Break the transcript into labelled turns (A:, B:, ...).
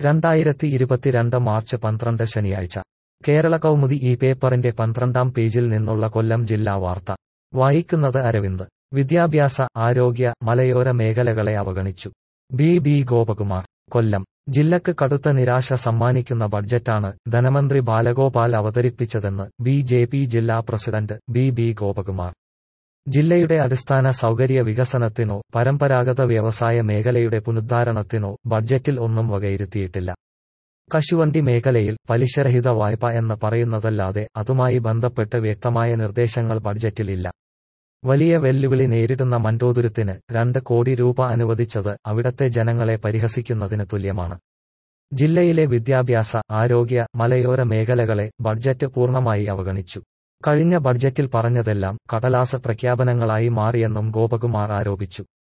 A: രണ്ടായിരത്തി ഇരുപത്തിരണ്ട് മാർച്ച് പന്ത്രണ്ട് ശനിയാഴ്ച കേരള കൗമുദി ഈ പേപ്പറിന്റെ പന്ത്രണ്ടാം പേജിൽ നിന്നുള്ള കൊല്ലം ജില്ലാ വാർത്ത വായിക്കുന്നത് അരവിന്ദ് വിദ്യാഭ്യാസ ആരോഗ്യ മലയോര മേഖലകളെ അവഗണിച്ചു ബി ബി ഗോപകുമാർ കൊല്ലം ജില്ലക്ക് കടുത്ത നിരാശ സമ്മാനിക്കുന്ന ബഡ്ജറ്റാണ് ധനമന്ത്രി ബാലഗോപാൽ അവതരിപ്പിച്ചതെന്ന് ബി ജെ പി ജില്ലാ പ്രസിഡന്റ് ബി ബി ഗോപകുമാർ ജില്ലയുടെ അടിസ്ഥാന സൗകര്യ വികസനത്തിനോ പരമ്പരാഗത വ്യവസായ മേഖലയുടെ പുനരുദ്ധാരണത്തിനോ ബഡ്ജറ്റിൽ ഒന്നും വകയിരുത്തിയിട്ടില്ല കശുവണ്ടി മേഖലയിൽ പലിശരഹിത വായ്പ എന്ന് പറയുന്നതല്ലാതെ അതുമായി ബന്ധപ്പെട്ട് വ്യക്തമായ നിർദ്ദേശങ്ങൾ ബഡ്ജറ്റിൽ ഇല്ല വലിയ വെല്ലുവിളി നേരിടുന്ന മണ്ടോതുരുത്തിന് രണ്ട് കോടി രൂപ അനുവദിച്ചത് അവിടത്തെ ജനങ്ങളെ പരിഹസിക്കുന്നതിന് തുല്യമാണ് ജില്ലയിലെ വിദ്യാഭ്യാസ ആരോഗ്യ മലയോര മേഖലകളെ ബഡ്ജറ്റ് പൂർണ്ണമായി അവഗണിച്ചു കഴിഞ്ഞ ബഡ്ജറ്റിൽ പറഞ്ഞതെല്ലാം കടലാസ പ്രഖ്യാപനങ്ങളായി മാറിയെന്നും ഗോപകുമാർ ആരോപിച്ചു